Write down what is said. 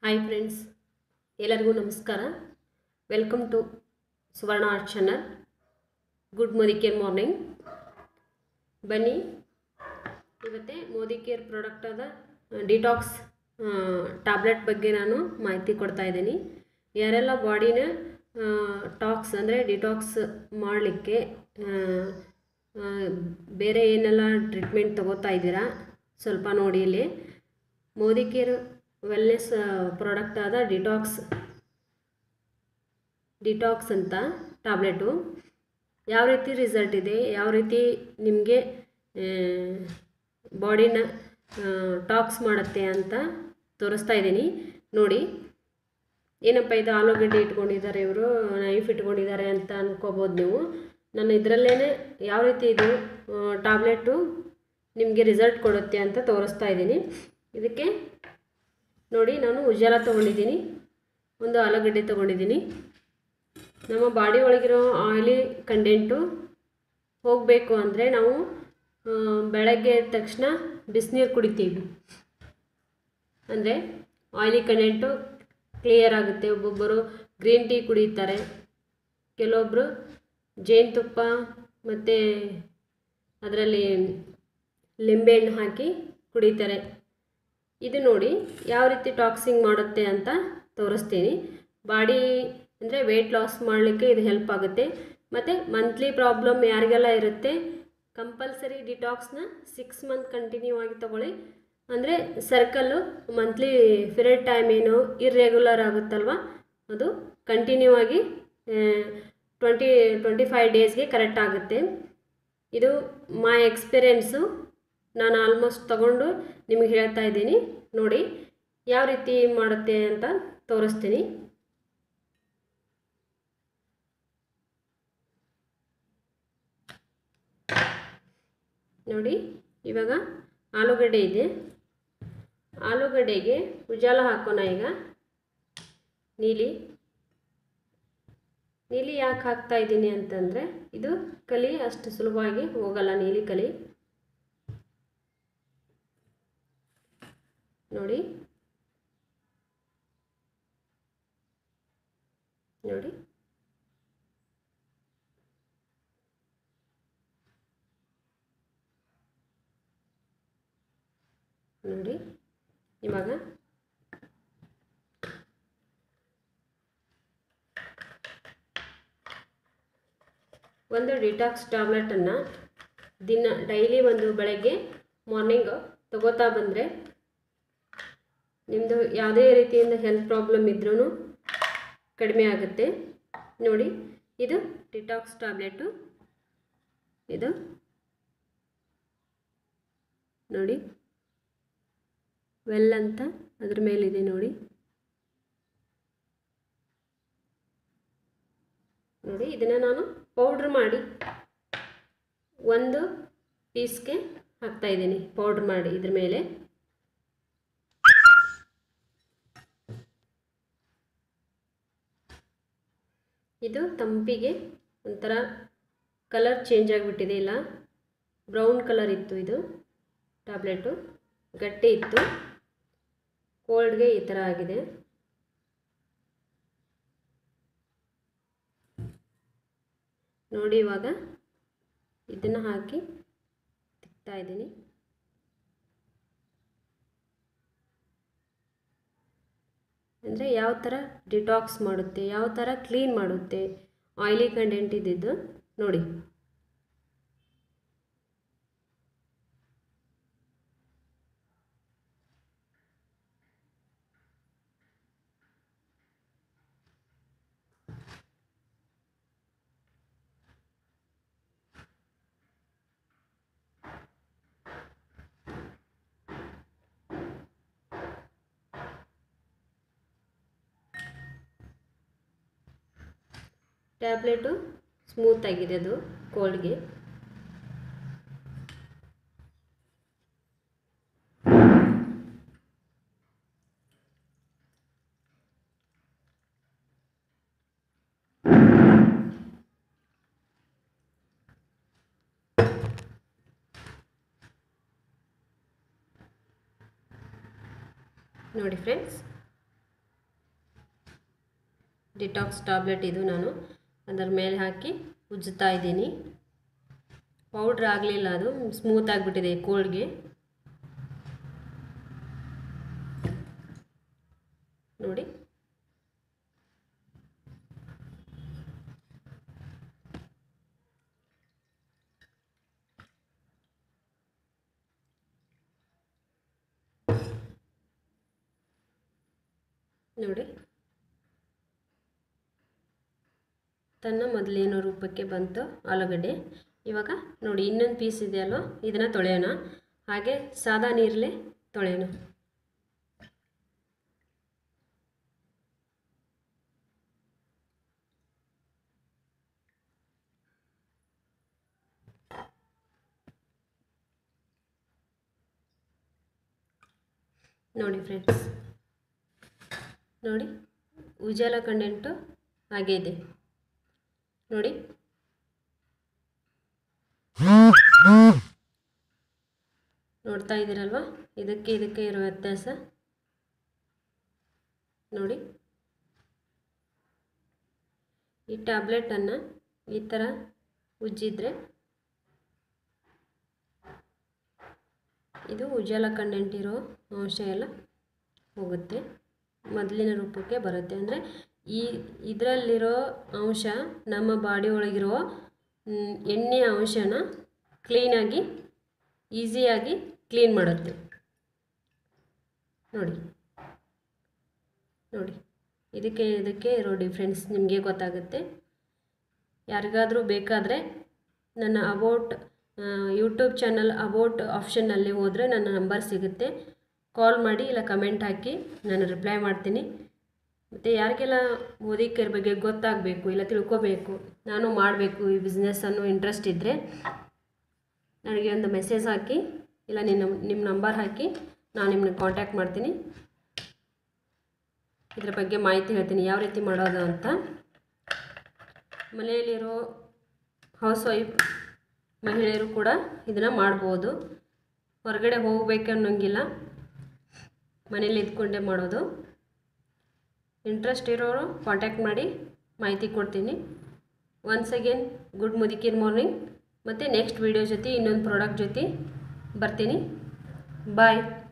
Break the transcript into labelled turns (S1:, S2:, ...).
S1: hi friends ಎಲ್ಲರಿಗೂ ನಮಸ್ಕಾರ welcome to Suvarna art channel good Modicare morning ಬನ್ನಿ ಇವತ್ತೇ ಮೋದಿ ಕೇರ್ ಪ್ರಾಡಕ್ಟ್ ಆದ ಡಿಟಾಕ್ಸ್ ಟ್ಯಾಬ್ಲೆಟ್ ಬಗ್ಗೆ ನಾನು ಮಾಹಿತಿ ಕೊಡ್ತಾ ಇದ್ದೀನಿ ಯಾರೆಲ್ಲ ಬಾಡಿನ ಟಾಕ್ಸ್ ಅಂದರೆ ಡಿಟಾಕ್ಸ್ ಮಾಡಲಿಕ್ಕೆ ಬೇರೆ ಏನೆಲ್ಲ ಟ್ರೀಟ್ಮೆಂಟ್ ತಗೋತಾ ಇದ್ದೀರಾ ಸ್ವಲ್ಪ ನೋಡಿ ಇಲ್ಲಿ ಮೋದಿ ಕೇರ್ ವೆಲ್ನೆಸ್ ಪ್ರಾಡಕ್ಟ್ ಆದ ಡಿಟಾಕ್ಸ್ ಡಿಟಾಕ್ಸ್ ಅಂತ ಟ್ಯಾಬ್ಲೆಟು ಯಾವ ರೀತಿ ರಿಸಲ್ಟ್ ಇದೆ ಯಾವ ರೀತಿ ನಿಮಗೆ ಬಾಡಿನ ಟಾಕ್ಸ್ ಮಾಡುತ್ತೆ ಅಂತ ತೋರಿಸ್ತಾ ಇದ್ದೀನಿ ನೋಡಿ ಏನಪ್ಪ ಇದು ಆಲೂಗಡ್ಡೆ ಇಟ್ಕೊಂಡಿದ್ದಾರೆ ಇವರು ನೈಫ್ ಇಟ್ಕೊಂಡಿದ್ದಾರೆ ಅಂತ ಅನ್ಕೋಬೋದು ನೀವು ನಾನು ಇದರಲ್ಲೇ ಯಾವ ರೀತಿ ಇದು ಟ್ಯಾಬ್ಲೆಟು ನಿಮಗೆ ರಿಸಲ್ಟ್ ಕೊಡುತ್ತೆ ಅಂತ ತೋರಿಸ್ತಾ ಇದ್ದೀನಿ ಇದಕ್ಕೆ ನೋಡಿ ನಾನು ಉಜಾಲ ತೊಗೊಂಡಿದ್ದೀನಿ ಒಂದು ಆಲೂಗಡ್ಡೆ ತೊಗೊಂಡಿದ್ದೀನಿ ನಮ್ಮ ಬಾಡಿ ಒಳಗಿರೋ ಆಯಿಲಿ ಕಂಟೆಂಟು ಹೋಗಬೇಕು ಅಂದರೆ ನಾವು ಬೆಳಗ್ಗೆ ಎದ್ದ ತಕ್ಷಣ ಬಿಸಿನೀರು ಕುಡಿತೀವಿ ಅಂದರೆ ಆಯಿಲಿ ಕಂಟೆಂಟು ಕ್ಲಿಯರ್ ಆಗುತ್ತೆ ಒಬ್ಬೊಬ್ಬರು ಗ್ರೀನ್ ಟೀ ಕುಡಿತಾರೆ ಕೆಲವೊಬ್ಬರು ಜೇನುತುಪ್ಪ ಮತ್ತು ಅದರಲ್ಲಿ ಲಿಂಬೆಹಣ್ಣು ಹಾಕಿ ಕುಡಿತಾರೆ ಇದು ನೋಡಿ ಯಾವ ರೀತಿ ಟಾಕ್ಸಿಂಗ್ ಮಾಡುತ್ತೆ ಅಂತ ತೋರಿಸ್ತೀನಿ ಬಾಡಿ ಅಂದರೆ ವೆಯ್ಟ್ ಲಾಸ್ ಮಾಡಲಿಕ್ಕೆ ಇದು ಹೆಲ್ಪ್ ಆಗುತ್ತೆ ಮತ್ತು ಮಂತ್ಲಿ ಪ್ರಾಬ್ಲಮ್ ಯಾರಿಗೆಲ್ಲ ಇರುತ್ತೆ ಕಂಪಲ್ಸರಿ ಡಿಟಾಕ್ಸ್ನ ಸಿಕ್ಸ್ ಮಂತ್ ಕಂಟಿನ್ಯೂ ಆಗಿ ತೊಗೊಳ್ಳಿ ಅಂದರೆ ಸರ್ಕಲ್ಲು ಮಂತ್ಲಿ ಪಿರಿಯಡ್ ಟೈಮ್ ಏನು ಇರ್ರೆಗ್ಯುಲರ್ ಆಗುತ್ತಲ್ವ ಅದು ಕಂಟಿನ್ಯೂ ಆಗಿ ಟ್ವೆಂಟಿ ಟ್ವೆಂಟಿ ಫೈವ್ ಡೇಸ್ಗೆ ಕರೆಕ್ಟ್ ಆಗುತ್ತೆ ಇದು ಮೈ ಎಕ್ಸ್ಪೀರಿಯೆನ್ಸು ನಾನು ಆಲ್ಮೋಸ್ಟ್ ತಗೊಂಡು ನಿಮಗೆ ಹೇಳ್ತಾ ಇದ್ದೀನಿ ನೋಡಿ ಯಾವ ರೀತಿ ಮಾಡುತ್ತೆ ಅಂತ ತೋರಿಸ್ತೀನಿ ನೋಡಿ ಇವಾಗ ಆಲೂಗಡ್ಡೆ ಇದೆ ಆಲೂಗಡ್ಡೆಗೆ ಉಜಾಲ ಹಾಕೋಣ ಈಗ ನೀಲಿ ನೀಲಿ ಯಾಕೆ ಹಾಕ್ತಾ ಇದ್ದೀನಿ ಅಂತಂದರೆ ಇದು ಕಲಿ ಅಷ್ಟು ಸುಲಭವಾಗಿ ಹೋಗಲ್ಲ ನೀಲಿ ಕಲಿ ನೋಡಿ ನೋಡಿ ನೋಡಿ ಇವಾಗ ಒಂದು ಡಿಟಾಕ್ಸ್ ಟ್ಯಾಬ್ಲೆಟನ್ನು ದಿನ ಡೈಲಿ ಒಂದು ಬೆಳಗ್ಗೆ ಮಾರ್ನಿಂಗ್ ತಗೋತಾ ಬಂದರೆ ನಿಮ್ಮದು ಯಾವುದೇ ರೀತಿಯಿಂದ ಹೆಲ್ತ್ ಪ್ರಾಬ್ಲಮ್ ಇದ್ರೂ ಕಡಿಮೆ ಆಗುತ್ತೆ ನೋಡಿ ಇದು ಡಿಟಾಕ್ಸ್ ಟ್ಯಾಬ್ಲೆಟು ಇದು ನೋಡಿ ವೆಲ್ ಅಂತ ಅದ್ರ ಮೇಲಿದೆ ನೋಡಿ ನೋಡಿ ಇದನ್ನು ನಾನು ಪೌಡ್ರ್ ಮಾಡಿ ಒಂದು ಪೀಸ್ಗೆ ಹಾಕ್ತಾಯಿದ್ದೀನಿ ಪೌಡ್ರ್ ಮಾಡಿ ಇದ್ರ ಮೇಲೆ ಇದು ತಂಪಿಗೆ ಒಂಥರ ಕಲರ್ ಚೇಂಜ್ ಆಗಿಬಿಟ್ಟಿದೆ ಇಲ್ಲ ಬ್ರೌನ್ ಕಲರ್ ಇತ್ತು ಇದು ಟ್ಯಾಬ್ಲೆಟು ಗಟ್ಟಿ ಇತ್ತು ಕೋಲ್ಡ್ಗೆ ಈ ಥರ ಆಗಿದೆ ನೋಡಿ ಇವಾಗ ಇದನ್ನು ಹಾಕಿ ತಿಕ್ತಾ ಇದ್ದೀನಿ ಅಂದರೆ ಯಾವ ಥರ ಡಿಟಾಕ್ಸ್ ಮಾಡುತ್ತೆ ಯಾವ ಥರ ಕ್ಲೀನ್ ಮಾಡುತ್ತೆ ಆಯಿಲಿ ಕಂಟೆಂಟ್ ಇದ್ದಿದ್ದು ನೋಡಿ ಟ್ಯಾಬ್ಲೆಟು ಸ್ಮೂತ್ ಆಗಿದೆ ಅದು ಕೋಲ್ಡ್ಗೆ ನೋಡಿ ಫ್ರೆಂಡ್ಸ್ ಡಿಟಾಕ್ಸ್ ಟ್ಯಾಬ್ಲೆಟ್ ಇದು ನಾನು ಅದರ ಮೇಲೆ ಹಾಕಿ ಉಜ್ಜುತ್ತಾ ಇದ್ದೀನಿ ಪೌಡ್ರ್ ಆಗಲಿಲ್ಲ ಅದು ಸ್ಮೂತ್ ಆಗಿಬಿಟ್ಟಿದೆ ಕೋಲ್ಡ್ಗೆ ನೋಡಿ ನೋಡಿ ತನ್ನ ಮೊದಲೇನೋ ರೂಪಕ್ಕೆ ಬಂತು ಆಲೂಗಡ್ಡೆ ಇವಾಗ ನೋಡಿ ಇನ್ನೊಂದು ಪೀಸ್ ಇದೆಯಲ್ವ ಇದನ್ನು ತೊಳೆಯೋಣ ಹಾಗೆ ಸಾದಾ ನೀರಲ್ಲೇ ತೊಳೆಯೋಣ ನೋಡಿ ಫ್ರೆಂಡ್ಸ್ ನೋಡಿ ಉಜಾಲ ಕಂಡೆಂಟು ಹಾಗೆ ಇದೆ ನೋಡಿ ನೋಡ್ತಾ ಇದ್ದೀರಲ್ವ ಇದಕ್ಕೆ ಇದಕ್ಕೆ ಇರೋ ವ್ಯತ್ಯಾಸ ನೋಡಿ ಈ ಟ್ಯಾಬ್ಲೆಟನ್ನು ಈ ಥರ ಉಜ್ಜಿದ್ರೆ ಇದು ಉಜಾಲ ಕಂಡೆಂಟ್ ಇರೋ ಅಂಶ ಎಲ್ಲ ಹೋಗುತ್ತೆ ಮೊದಲಿನ ರೂಪಕ್ಕೆ ಬರುತ್ತೆ ಅಂದರೆ ಈ ಇದರಲ್ಲಿರೋ ಅಂಶ ನಮ್ಮ ಬಾಡಿ ಒಳಗಿರೋ ಮ್, ಎಣ್ಣೆಯ ಅಂಶನ ಕ್ಲೀನಾಗಿ ಈಸಿಯಾಗಿ ಕ್ಲೀನ್ ಮಾಡುತ್ತೆ ನೋಡಿ ನೋಡಿ ಇದಕ್ಕೆ ಇದಕ್ಕೆ ಇರೋ ಡಿಫ್ರೆನ್ಸ್ ನಿಮಗೆ ಗೊತ್ತಾಗುತ್ತೆ ಯಾರಿಗಾದರೂ ಬೇಕಾದರೆ ನನ್ನ ಅಬೌಟ್ ಯೂಟ್ಯೂಬ್ ಚಾನಲ್ ಅಬೌಟ್ ಆಪ್ಷನ್ನಲ್ಲಿ ಹೋದರೆ ನನ್ನ ನಂಬರ್ ಸಿಗುತ್ತೆ ಕಾಲ್ ಮಾಡಿ ಇಲ್ಲ ಕಮೆಂಟ್ ಹಾಕಿ ನಾನು ರಿಪ್ಲೈ ಮಾಡ್ತೀನಿ ಮತ್ತು ಯಾರಿಗೆಲ್ಲ ಓದಿಕರ ಬಗ್ಗೆ ಗೊತ್ತಾಗಬೇಕು ಇಲ್ಲ ತಿಳ್ಕೊಬೇಕು ನಾನು ಮಾಡಬೇಕು ಈ ಬಿಸ್ನೆಸ್ ಅನ್ನೋ ಇಂಟ್ರೆಸ್ಟ್ ಇದ್ದರೆ ನನಗೆ ಒಂದು ಮೆಸೇಜ್ ಹಾಕಿ ಇಲ್ಲ ನಿನ್ನ ನಿಮ್ಮ ನಂಬರ್ ಹಾಕಿ ನಾನು ನಿಮ್ಮನ್ನ ಕಾಂಟ್ಯಾಕ್ಟ್ ಮಾಡ್ತೀನಿ ಇದ್ರ ಬಗ್ಗೆ ಮಾಹಿತಿ ಹೇಳ್ತೀನಿ ಯಾವ ರೀತಿ ಮಾಡೋದು ಅಂತ ಮನೆಯಲ್ಲಿರೋ ಹೌಸ್ ವೈಫ್ ಮಹಿಳೆಯರು ಕೂಡ ಇದನ್ನು ಮಾಡ್ಬೋದು ಹೊರಗಡೆ ಹೋಗಬೇಕು ಅನ್ನೋಂಗಿಲ್ಲ ಮನೇಲಿ ಇದ್ಕೊಂಡೇ ಮಾಡೋದು ಇಂಟ್ರೆಸ್ಟ್ ಇರೋರು ಕಾಂಟ್ಯಾಕ್ಟ್ ಮಾಡಿ ಮಾಹಿತಿ ಕೊಡ್ತೀನಿ once again good Modicare morning ಮತ್ತು ನೆಕ್ಸ್ಟ್ ವೀಡಿಯೋ ಜೊತೆ ಇನ್ನೊಂದು ಪ್ರಾಡಕ್ಟ್ ಜೊತೆ ಬರ್ತೀನಿ ಬಾಯ್